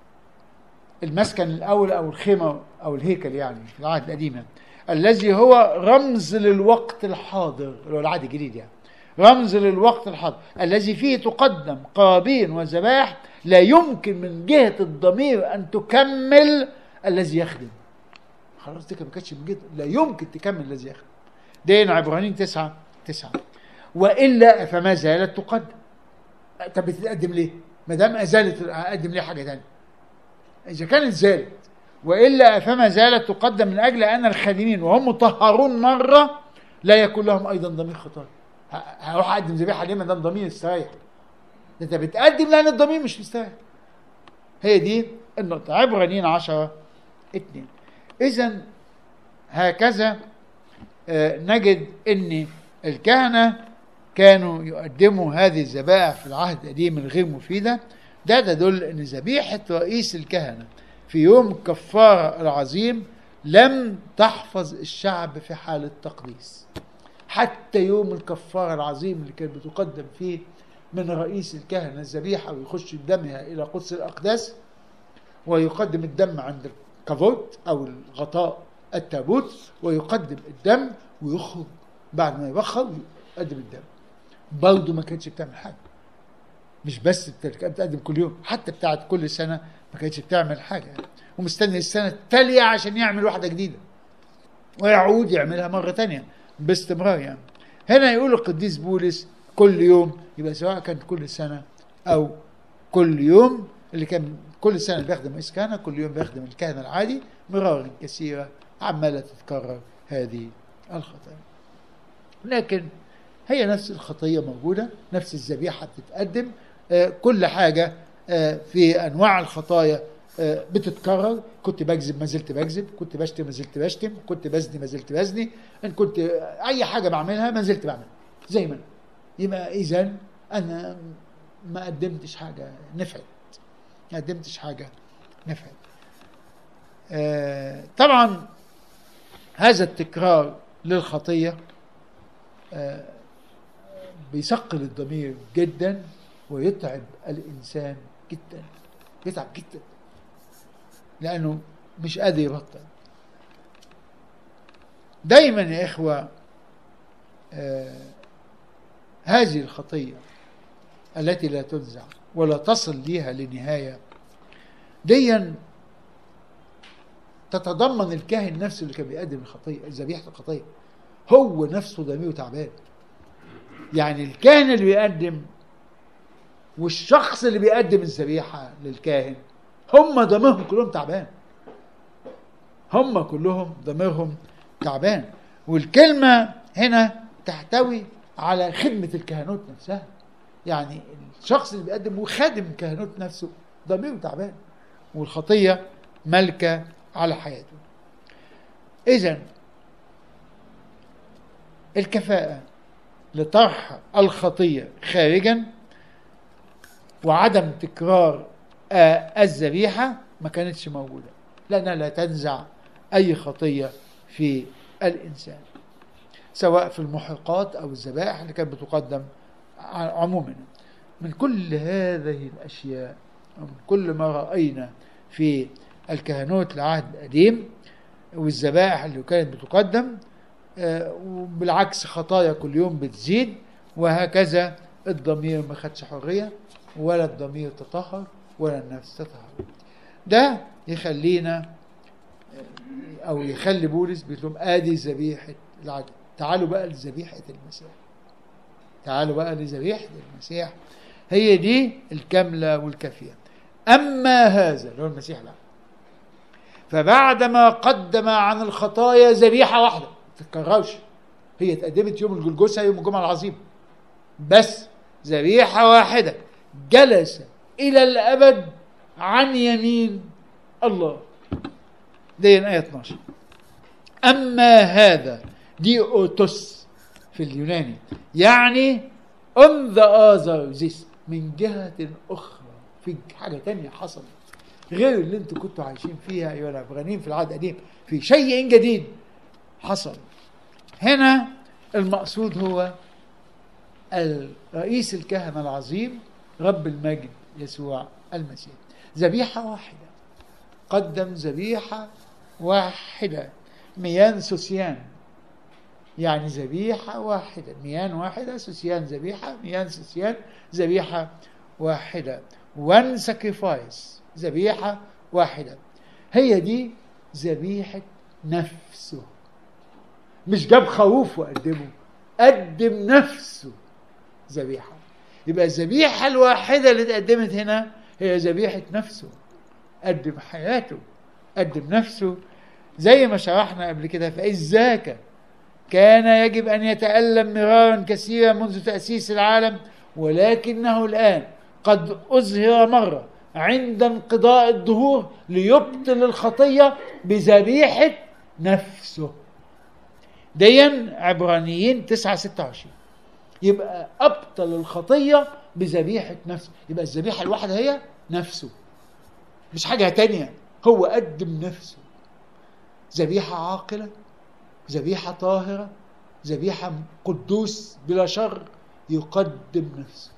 المسكن الاول او الخيمه او الهيكل يعني في العهد القديم يعني. الذي هو رمز للوقت الحاضر اللي هو العهد الجديد يعني رمز للوقت الحاضر الذي فيه تقدم قرابين وذبائح لا يمكن من جهه الضمير ان تكمل الذي يخدم خلاص دي ما كانتش من جهه لا يمكن تكمل الذي يخدم دين عبرانيين تسعة تسعة وإلا فما زالت تقدم طب بتتقدم ليه؟ ما دام أزالت أقدم ليه حاجة تانية إذا كانت زالت وإلا فما زالت تقدم من أجل أن الخادمين وهم مطهرون مرة لا يكون لهم أيضا ضمير خطايا هروح أقدم ذبيحة ليه ما دام ضمير استريح ده أنت بتقدم لأن الضمير مش مستريح هي دي النقطة عبرانيين عشرة اتنين إذا هكذا نجد ان الكهنه كانوا يقدموا هذه الذبائح في العهد القديم الغير مفيده ده تدل ان ذبيحه رئيس الكهنه في يوم الكفاره العظيم لم تحفظ الشعب في حاله تقديس حتى يوم الكفاره العظيم اللي كانت بتقدم فيه من رئيس الكهنه الذبيحه ويخش بدمها الى قدس الاقداس ويقدم الدم عند الكافوت او الغطاء التابوت ويقدم الدم ويخرج بعد ما يبخر ويقدم الدم برضه ما كانتش بتعمل حاجه مش بس بتقدم كل يوم حتى بتاعت كل سنه ما كانتش بتعمل حاجه يعني. ومستني السنه التاليه عشان يعمل واحده جديده ويعود يعملها مره تانية باستمرار يعني هنا يقول القديس بولس كل يوم يبقى سواء كان كل سنه او كل يوم اللي كان كل سنه بيخدم رئيس كهنه كل يوم بيخدم الكهنه العادي مرارا كثيره عمالة تتكرر هذه الخطايا لكن هي نفس الخطية موجودة نفس الذبيحة بتتقدم آه، كل حاجة آه، في أنواع الخطايا آه، بتتكرر كنت بكذب ما زلت بكذب كنت بشتم ما زلت بشتم كنت بزني ما زلت بزني ان كنت اي حاجه بعملها ما زلت بعملها زي ما انا يبقى اذا انا ما قدمتش حاجه نفعت ما قدمتش حاجه نفعت آه، طبعا هذا التكرار للخطيه آه، بيثقل الضمير جدا ويتعب الانسان جدا يتعب جدا لانه مش قادر يبطل دايما يا اخوه آه هذه الخطيه التي لا تنزع ولا تصل ليها لنهايه ديا تتضمن الكاهن نفسه اللي كان بيقدم الخطيه ذبيحه الخطيه هو نفسه ضميره تعبان يعني الكاهن اللي بيقدم والشخص اللي بيقدم الذبيحه للكاهن هم ضميرهم كلهم تعبان هم كلهم ضميرهم تعبان والكلمة هنا تحتوي على خدمة الكهنوت نفسها يعني الشخص اللي بيقدم وخادم الكهنوت نفسه ضميره تعبان والخطية ملكة على حياته إذا الكفاءة لطرح الخطية خارجا وعدم تكرار آه، الذبيحة ما كانتش موجودة لأنها لا تنزع أي خطية في الإنسان سواء في المحرقات أو الذبائح اللي كانت بتقدم ع- عموما من كل هذه الأشياء ومن كل ما رأينا في الكهنوت العهد القديم والذبائح اللي كانت بتقدم آه، وبالعكس خطايا كل يوم بتزيد وهكذا الضمير ما خدش حرية ولا الضمير تطهر ولا النفس تطهر ده يخلينا او يخلي بولس بيقول لهم ادي ذبيحه العدل تعالوا بقى لذبيحه المسيح تعالوا بقى لذبيحه المسيح هي دي الكامله والكافيه اما هذا اللي هو المسيح بقى فبعدما قدم عن الخطايا ذبيحه واحده ما تتكررش هي اتقدمت يوم الجلجسه يوم الجمعه العظيم بس ذبيحه واحده جلس الى الابد عن يمين الله دي آية 12 أما هذا دي أوتوس في اليوناني يعني on the other this من جهة أخرى في حاجة تانية حصلت غير اللي انتوا كنتوا عايشين فيها أيها العبرانيين في العهد القديم في شيء جديد حصل هنا المقصود هو الرئيس الكهنة العظيم رب المجد يسوع المسيح ذبيحة واحدة قدم ذبيحة واحدة ميان سوسيان يعني ذبيحة واحدة ميان واحدة سوسيان ذبيحة ميان سوسيان ذبيحة واحدة one sacrifice ذبيحة واحدة هي دي ذبيحة نفسه مش جاب خروف وقدمه قدم نفسه ذبيحة يبقى الذبيحة الواحدة اللي اتقدمت هنا هي ذبيحة نفسه قدم حياته قدم نفسه زي ما شرحنا قبل كده فإذ ذاك كان يجب أن يتألم مرارا كثيرا منذ تأسيس العالم ولكنه الآن قد أظهر مرة عند انقضاء الدهور ليبطل الخطية بذبيحة نفسه ديا عبرانيين 9 26 يبقى أبطل الخطية بذبيحة نفسه يبقى الذبيحة الواحدة هي نفسه مش حاجة تانية هو قدم نفسه ذبيحة عاقلة ذبيحة طاهرة ذبيحة قدوس بلا شر يقدم نفسه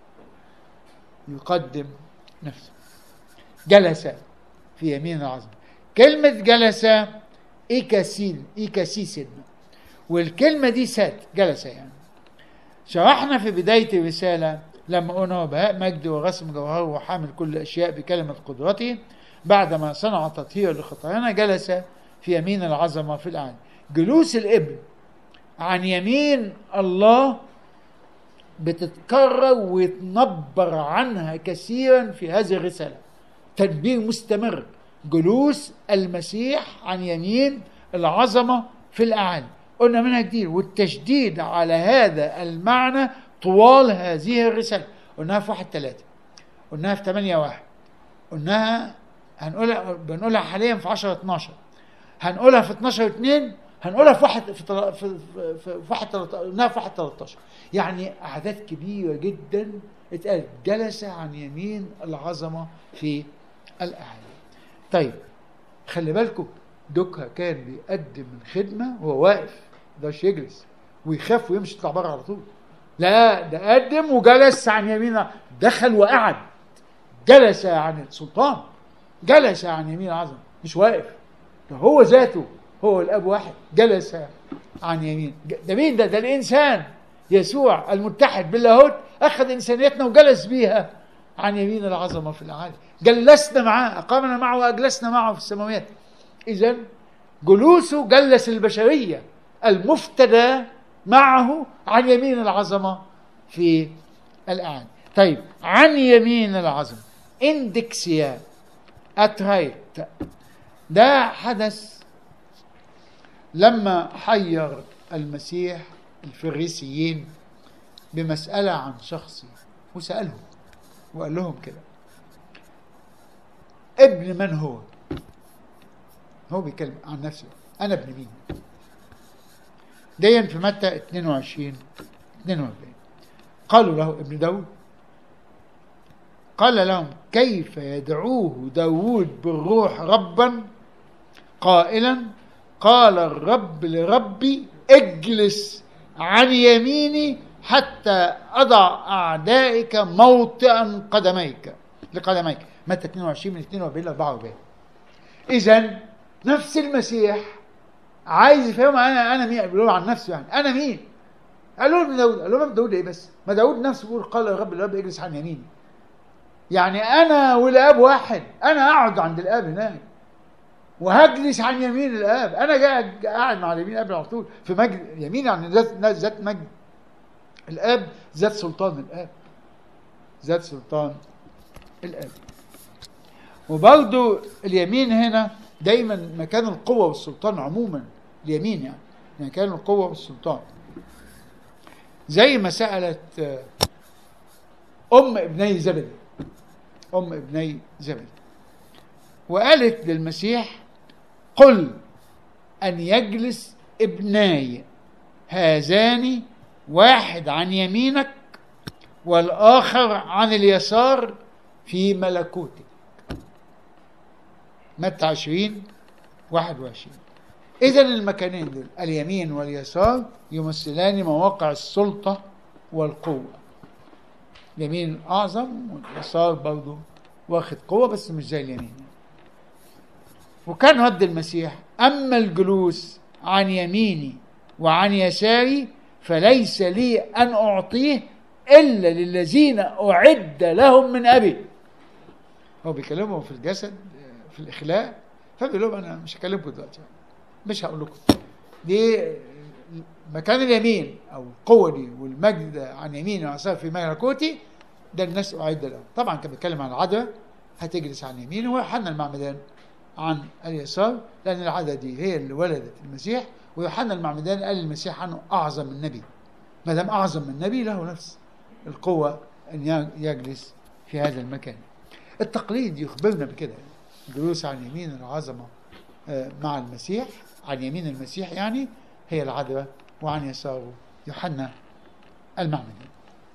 يقدم نفسه جلس في يمين العظمة كلمة جلس إيكاسين إيكاسيسن والكلمة دي سات جلس يعني شرحنا في بداية الرسالة لما قلنا هو بهاء مجد ورسم جوهره وحامل كل الأشياء بكلمة قدرته بعدما صنع تطهير لخطايانا جلس في يمين العظمة في الأعلى جلوس الابن عن يمين الله بتتكرر ويتنبر عنها كثيرا في هذه الرسالة تنبيه مستمر جلوس المسيح عن يمين العظمة في الأعالي قلنا منها كتير والتشديد على هذا المعنى طوال هذه الرسالة قلناها في واحد ثلاثة قلناها في 8 واحد قلناها هنقولها بنقولها حاليا في 10 12 هنقولها في 12 2 هنقولها في واحد في تل- في في, في واحد تلت- قلناها في واحد 13 يعني اعداد كبيره جدا اتقالت جلس عن يمين العظمه في الاعلى طيب خلي بالكم دوكها كان بيقدم الخدمه وهو واقف ما يقدرش يجلس ويخاف ويمشي يطلع بره على طول لا ده قدم وجلس عن يمين دخل وقعد جلس عن السلطان جلس عن يمين العظمه مش واقف ده هو ذاته هو الاب واحد جلس عن يمين ده مين ده ده الانسان يسوع المتحد باللاهوت اخذ انسانيتنا وجلس بيها عن يمين العظمه في العالم جلسنا معاه اقامنا معه واجلسنا معه في السماوات اذا جلوسه جلس البشريه المفتدى معه عن يمين العظمه في الاعالي طيب عن يمين العظمه اندكسيا اترايت ده حدث لما حير المسيح الفريسيين بمسألة عن شخصي وسألهم وقال لهم كده ابن من هو هو بيتكلم عن نفسه أنا ابن مين ديا في متى 22 42 قالوا له ابن داود قال لهم كيف يدعوه داود بالروح ربا قائلا قال الرب لربي اجلس عن يميني حتى أضع أعدائك موطئا قدميك لقدميك متى 22 من 42 ل 44 إذا نفس المسيح عايز يفهم انا انا مين بيقول عن نفسه يعني انا مين؟ قالوا له ابن داود قال لهم ابن داود ايه بس؟ ما داود نفسه بيقول قال الرب الاب اجلس عن يميني يعني انا والاب واحد انا اقعد عند الاب هناك وهجلس عن يمين الاب انا قاعد قاعد مع اليمين الاب على طول في مجد يمين يعني ذات ذات مجد الاب ذات سلطان الاب ذات سلطان الاب وبرضه اليمين هنا دايما مكان القوة والسلطان عموما اليمين يعني مكان القوة والسلطان زي ما سألت أم ابني زبدي أم ابني زبدي وقالت للمسيح قل أن يجلس ابناي هذان واحد عن يمينك والآخر عن اليسار في ملكوتك متى 20 21 إذا المكانين دول اليمين واليسار يمثلان مواقع السلطة والقوة اليمين أعظم واليسار برضه واخد قوة بس مش زي اليمين وكان رد المسيح أما الجلوس عن يميني وعن يساري فليس لي أن أعطيه إلا للذين أعد لهم من أبي هو بيكلمهم في الجسد في الإخلاء فبيقول لهم أنا مش هكلمكم دلوقتي مش هقول لكم دي مكان اليمين أو القوة دي والمجد عن يميني وعصار في ملكوتي ده الناس أعد لهم طبعا كان بيتكلم عن العدوى هتجلس عن يمينه ويوحنا المعمدان عن اليسار لأن العادة دي هي اللي ولدت المسيح ويوحنا المعمدان قال المسيح عنه أعظم من نبي ما دام أعظم من نبي له نفس القوة أن يجلس في هذا المكان التقليد يخبرنا بكده الجلوس عن يمين العظمة مع المسيح عن يمين المسيح يعني هي العذراء وعن يساره يوحنا المعمدان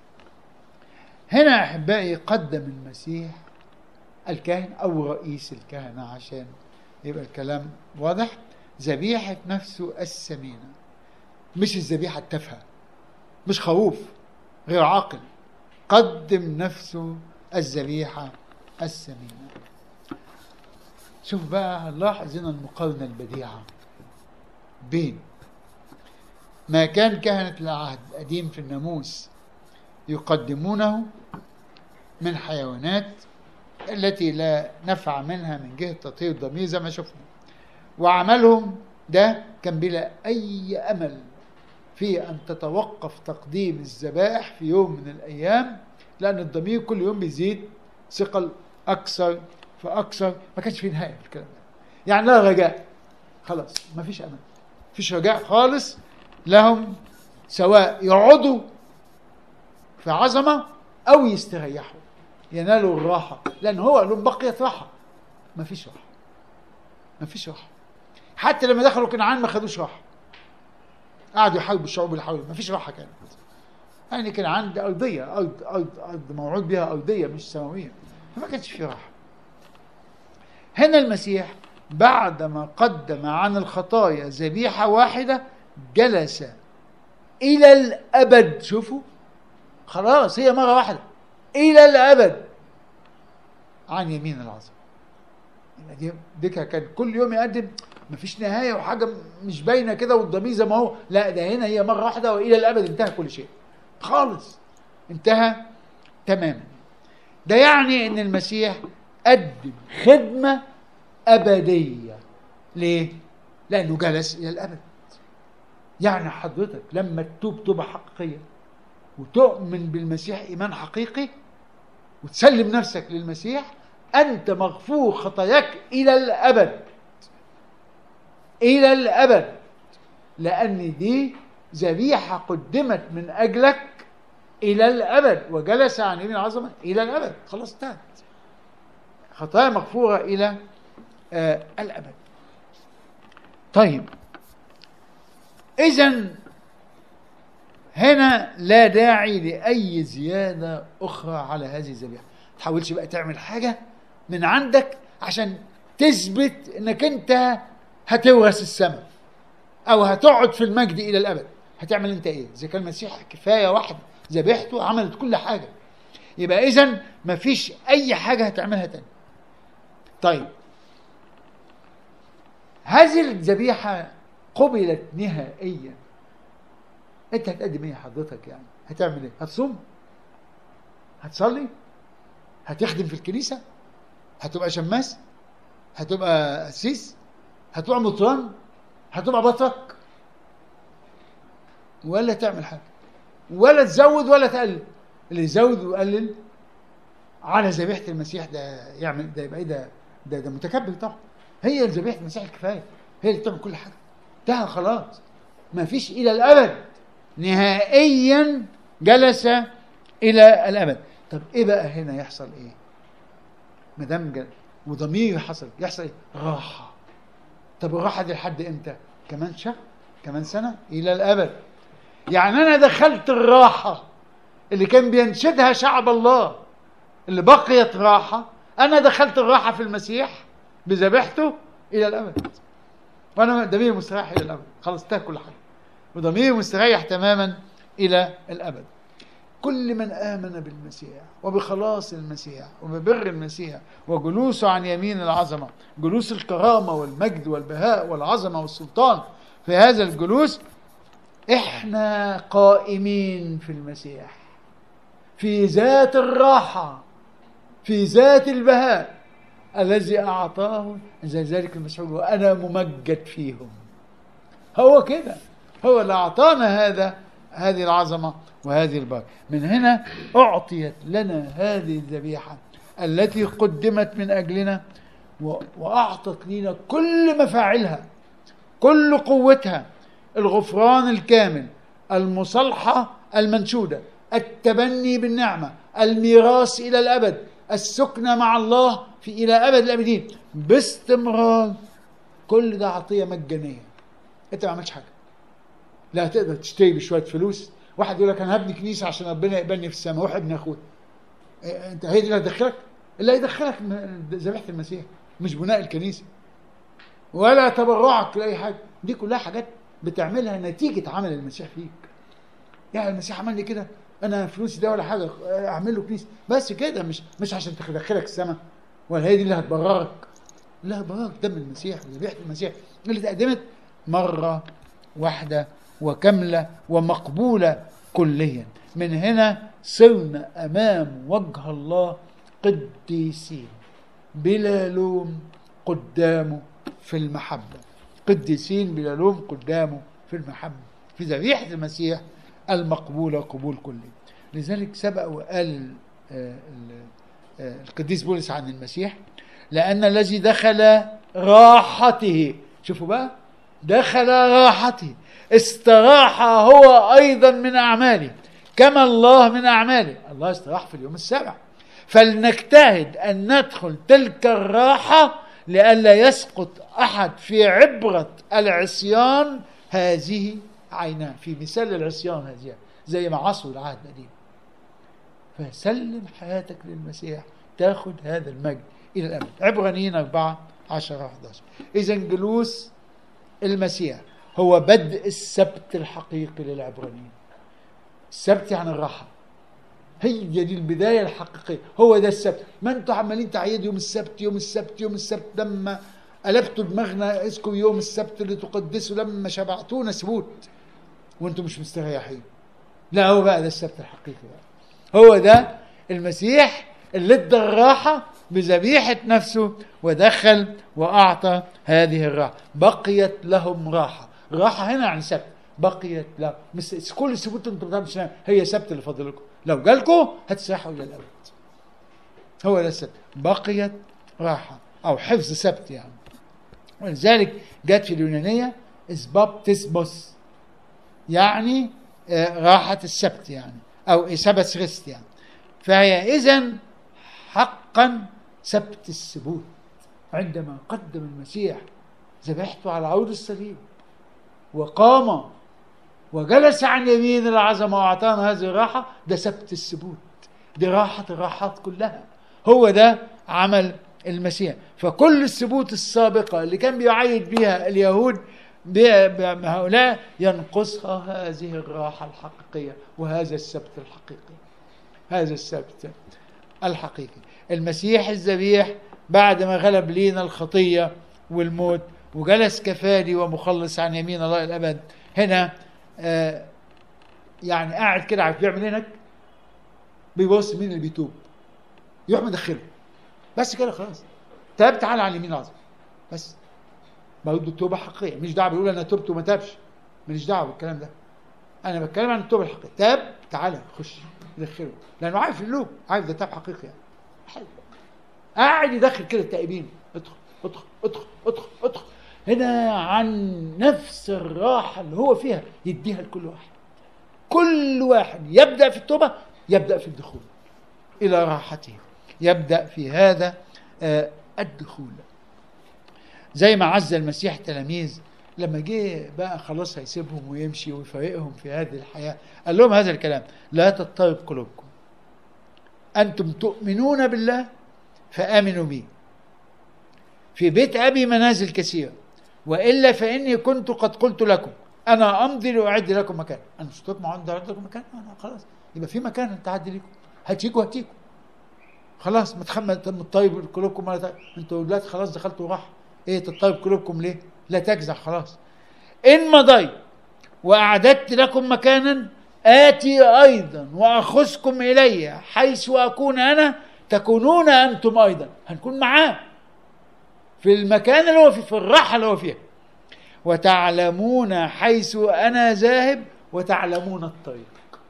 هنا أحبائي قدم المسيح الكاهن أو رئيس الكهنة عشان يبقى الكلام واضح ذبيحة نفسه السمينة مش الذبيحة التافهة مش خروف غير عاقل قدم نفسه الذبيحة السمينة شوف بقى نلاحظ هنا المقارنة البديعة بين ما كان كهنة العهد القديم في الناموس يقدمونه من حيوانات التي لا نفع منها من جهة تطهير الضمير زي ما شفنا وعملهم ده كان بلا أي أمل في أن تتوقف تقديم الذبائح في يوم من الأيام لأن الضمير كل يوم بيزيد ثقل أكثر فأكثر ما كانش في نهاية في الكلام ده يعني لا رجاء خلاص ما فيش أمل فيش رجاء خالص لهم سواء يقعدوا في عظمة أو يستريحوا ينالوا الراحة لأن هو قال لهم بقيت راحة ما فيش راحة ما فيش راحة حتى لما دخلوا كنعان ما خدوش راحة قعدوا يحاربوا الشعوب اللي حواليهم ما فيش راحة كانت يعني كنعان دي أرضية أرض أرض أرض موعود بها أرضية مش سماوية فما كانش في راحة هنا المسيح بعدما قدم عن الخطايا ذبيحة واحدة جلس إلى الأبد شوفوا خلاص هي مرة واحدة إلى الأبد عن يمين العظمة يبقى دي دي كان كل يوم يقدم مفيش نهاية وحاجة مش باينة كده والضمير زي ما هو لا ده هنا هي مرة واحدة وإلى الأبد انتهى كل شيء خالص انتهى تماما ده يعني ان المسيح قدم خدمة أبدية ليه؟ لأنه جلس إلى الأبد يعني حضرتك لما تتوب توبة حقيقية وتؤمن بالمسيح إيمان حقيقي وتسلم نفسك للمسيح أنت مغفور خطاياك إلى الأبد إلى الأبد لأن دي ذبيحة قدمت من أجلك إلى الأبد وجلس عن يمين العظمة إلى الأبد خلاص انتهت خطايا مغفورة إلى آه الأبد طيب إذا هنا لا داعي لأي زيادة أخرى على هذه الذبيحة ما تحاولش بقى تعمل حاجة من عندك عشان تثبت انك انت هتورث السماء او هتقعد في المجد الى الابد هتعمل انت ايه اذا كان المسيح كفايه واحده ذبيحته عملت كل حاجه يبقى اذا مفيش اي حاجه هتعملها تاني طيب هذه الذبيحه قبلت نهائيا انت هتقدم ايه حضرتك يعني هتعمل ايه هتصوم هتصلي هتخدم في الكنيسه هتبقى شماس هتبقى قسيس هتبقى مطران هتبقى بطرك ولا تعمل حاجه ولا تزود ولا تقلل اللي يزود ويقلل على ذبيحه المسيح ده يعمل ده يبقى ايه ده ده, ده متكبر طبعا هي ذبيحه المسيح الكفايه هي اللي بتعمل كل حاجه انتهى خلاص ما فيش الى الابد نهائيا جلس الى الابد طب ايه بقى هنا يحصل ايه ما دام جل وضمير حصل يحصل ايه راحه طب الراحه دي لحد امتى كمان شهر كمان سنه الى الابد يعني انا دخلت الراحه اللي كان بينشدها شعب الله اللي بقيت راحه انا دخلت الراحه في المسيح بذبيحته الى الابد وانا ضميري مستريح الى الابد خلاص انتهى كل حاجه وضميري مستريح تماما الى الابد كل من آمن بالمسيح وبخلاص المسيح وببر المسيح وجلوسه عن يمين العظمة جلوس الكرامة والمجد والبهاء والعظمة والسلطان في هذا الجلوس احنا قائمين في المسيح في ذات الراحة في ذات البهاء الذي أعطاه زي ذلك المسعود وأنا ممجد فيهم هو كده هو اللي أعطانا هذا هذه العظمة وهذه البركة من هنا أعطيت لنا هذه الذبيحة التي قدمت من أجلنا وأعطت لنا كل مفاعلها كل قوتها الغفران الكامل المصالحة المنشودة التبني بالنعمة الميراث إلى الأبد السكنة مع الله في إلى أبد الأبدين باستمرار كل ده عطية مجانية أنت ما عملتش حاجة لا تقدر تشتري بشوية فلوس واحد يقول لك انا هبني كنيسه عشان ربنا يقبلني في السماء روح ابن اخويا إيه انت هي دي اللي هتدخلك اللي هيدخلك ذبيحه المسيح مش بناء الكنيسه ولا تبرعك لاي حاجه دي كلها حاجات بتعملها نتيجه عمل المسيح فيك يعني المسيح عمل لي كده انا فلوسي ده ولا حاجه اعمل له كنيسه بس كده مش مش عشان تدخلك السماء ولا هي دي اللي هتبررك لا بررك دم المسيح وذبيحه المسيح اللي اتقدمت مره واحده وكاملة ومقبولة كليا من هنا صرنا أمام وجه الله قديسين بلا لوم قدامه في المحبة قديسين بلا لوم قدامه في المحبة في ذبيحة المسيح المقبولة قبول كلي لذلك سبق وقال القديس بولس عن المسيح لأن الذي دخل راحته شوفوا بقى دخل راحته استراح هو أيضا من أعماله كما الله من أعماله الله استراح في اليوم السابع فلنجتهد أن ندخل تلك الراحة لئلا يسقط أحد في عبرة العصيان هذه عيناه في مثال العصيان هذه زي ما عصوا العهد القديم فسلم حياتك للمسيح تاخد هذا المجد إلى الأبد عبرانيين 4 10 11 إذا جلوس المسيح هو بدء السبت الحقيقي للعبرانيين السبت يعني الراحة هي دي البداية الحقيقية هو ده السبت ما انتوا عمالين تعيدوا يوم السبت يوم السبت يوم السبت لما قلبتوا دماغنا اذكروا يوم السبت اللي تقدسوا لما شبعتونا سبوت وانتم مش مستريحين لا هو بقى ده السبت الحقيقي بقى هو ده المسيح اللي ادى الراحة بذبيحة نفسه ودخل وأعطى هذه الراحة بقيت لهم راحة راحة هنا عن سبت بقيت لا مس... كل السبوت انتم بتعملوا تنام هي سبت اللي فاضل لكم لو جالكم هتسرحوا الى الابد هو ده السبت بقيت راحه او حفظ سبت يعني ولذلك جت في اليونانيه اسباب تسبوس يعني آه، راحه السبت يعني او سبت ريست يعني فهي اذا حقا سبت السبوت عندما قدم المسيح ذبحته على عود الصليب وقام وجلس عن يمين العظمة وأعطانا هذه الراحة ده سبت السبوت دي راحة الراحات كلها هو ده عمل المسيح فكل السبوت السابقة اللي كان بيعيد بها اليهود بهؤلاء ينقصها هذه الراحة الحقيقية وهذا السبت الحقيقي هذا السبت الحقيقي المسيح الذبيح بعد ما غلب لينا الخطية والموت وجلس كفالي ومخلص عن يمين الله الأبد هنا آه يعني قاعد كده عارف بيعمل هناك بيبص مين اللي بيتوب يروح مدخله بس كده خلاص تاب تعالى على اليمين العظيم بس برضه التوبه حقيقيه مش دعوه بيقول انا تبت وما تابش ماليش دعوه بالكلام ده انا بتكلم عن التوبه الحقيقيه تاب تعالى خش دخله لانه عارف اللوب عارف ده تاب حقيقي يعني حلو قاعد يدخل كده التائبين ادخل ادخل ادخل ادخل ادخل هنا عن نفس الراحة اللي هو فيها يديها لكل واحد كل واحد يبدأ في التوبة يبدأ في الدخول إلى راحته يبدأ في هذا آه الدخول زي ما عز المسيح تلاميذ لما جه بقى خلاص هيسيبهم ويمشي ويفارقهم في هذه الحياة قال لهم هذا الكلام لا تضطرب قلوبكم أنتم تؤمنون بالله فآمنوا بي في بيت أبي منازل كثيرة وإلا فإني كنت قد قلت لكم أنا أمضي لأعد لكم مكان أنا مش قلت ما أعد لكم مكان أنا خلاص يبقى في مكان أنت عدي لكم هتيجوا هتيجوا خلاص متخمد مطيب قلوبكم ولا ت... انتوا دلوقتي خلاص دخلتوا راحه ايه تطيب قلوبكم ليه؟ لا تجزع خلاص ان مضيت واعددت لكم مكانا اتي ايضا واخذكم الي حيث اكون انا تكونون انتم ايضا هنكون معاه في المكان اللي هو فيه في الراحه اللي هو فيها وتعلمون حيث انا ذاهب وتعلمون الطريق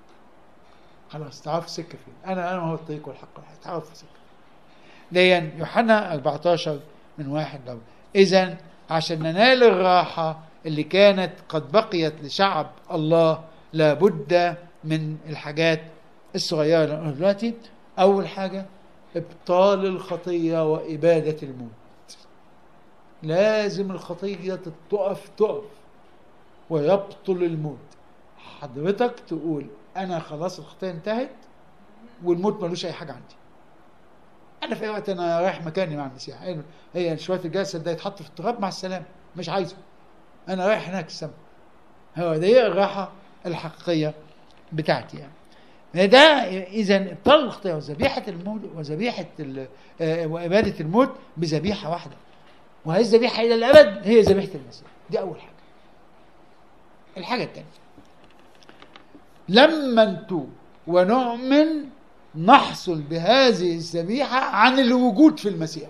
خلاص تعرفوا السكه فين انا انا هو الطريق والحق والحياه تعرفوا السكه ديا يوحنا 14 من واحد لو اذا عشان ننال الراحه اللي كانت قد بقيت لشعب الله لابد من الحاجات الصغيره اللي قلنا دلوقتي اول حاجه ابطال الخطيه واباده الموت لازم الخطيه تقف تقف ويبطل الموت حضرتك تقول انا خلاص الخطيه انتهت والموت ملوش اي حاجه عندي انا في اي وقت انا رايح مكاني مع المسيح هي- هي شويه الجسد ده يتحط في التراب مع السلامه مش عايزه انا رايح هناك السما هو دي الراحه الحقيقيه بتاعتي يعني ده اذا ابطال الخطيه وذبيحه الموت وذبيحه ال- آه، واباده الموت بذبيحه واحده وهذه الذبيحه الى الابد هي ذبيحه المسيح دي اول حاجه الحاجه الثانيه لما نتوب ونؤمن نحصل بهذه الذبيحة عن الوجود في المسيح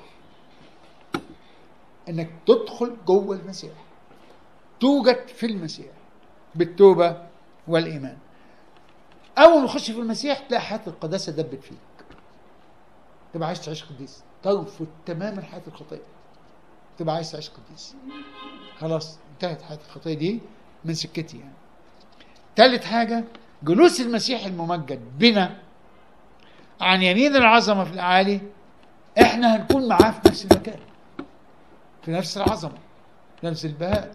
انك تدخل جوه المسيح توجد في المسيح بالتوبة والإيمان أول ما تخش في المسيح تلاقي حياة القداسة دبت فيك تبقى عايز تعيش قديس ترفض تماما حياة الخطية تبقى عايز تعيش قديس خلاص انتهت حياه الخطيه دي من سكتي يعني ثالث حاجه جلوس المسيح الممجد بنا عن يمين العظمه في الاعالي احنا هنكون معاه في نفس المكان في نفس العظمه نفس البهاء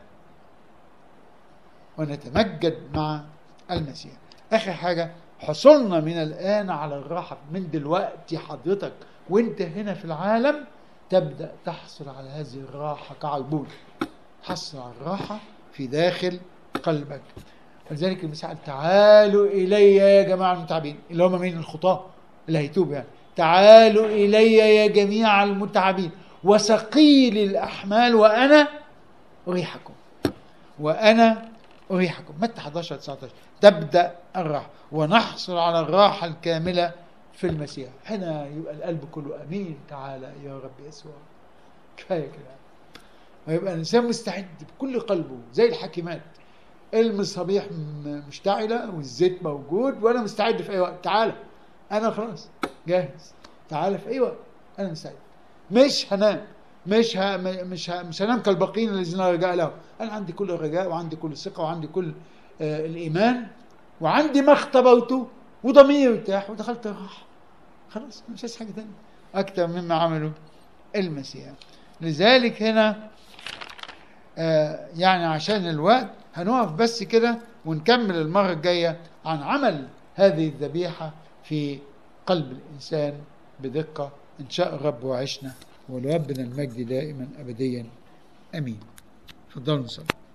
ونتمجد مع المسيح اخر حاجه حصلنا من الان على الراحه من دلوقتي حضرتك وانت هنا في العالم تبدا تحصل على هذه الراحه كعلبون تحصل على الراحه في داخل قلبك ولذلك المسيح قال تعالوا الي يا جماعه المتعبين اللي هم مين الخطاه اللي هيتوب يعني تعالوا الي يا جميع المتعبين وثقيل الاحمال وانا اريحكم وانا اريحكم متى 11 19 تبدا الراحه ونحصل على الراحه الكامله في المسيح هنا يبقى القلب كله امين تعالى يا رب يسوع كفايه كده ويبقى الانسان مستعد بكل قلبه زي الحكيمات المصابيح م- مشتعله والزيت موجود وانا مستعد في اي وقت تعالى انا خلاص جاهز تعالى في اي وقت انا مستعد مش هنام مش ها مش ها مش هنام كالباقين الذين لا رجاء لهم انا عندي كل الرجاء وعندي كل الثقه وعندي كل آه الايمان وعندي ما اختبرته وضميري ارتاح ودخلت الراحه خلاص مش عايز حاجه تانية اكتر مما عمله المسيح لذلك هنا آه يعني عشان الوقت هنقف بس كده ونكمل المره الجايه عن عمل هذه الذبيحه في قلب الانسان بدقه ان شاء الرب وعشنا ولربنا المجد دائما ابديا امين تفضلوا نصلي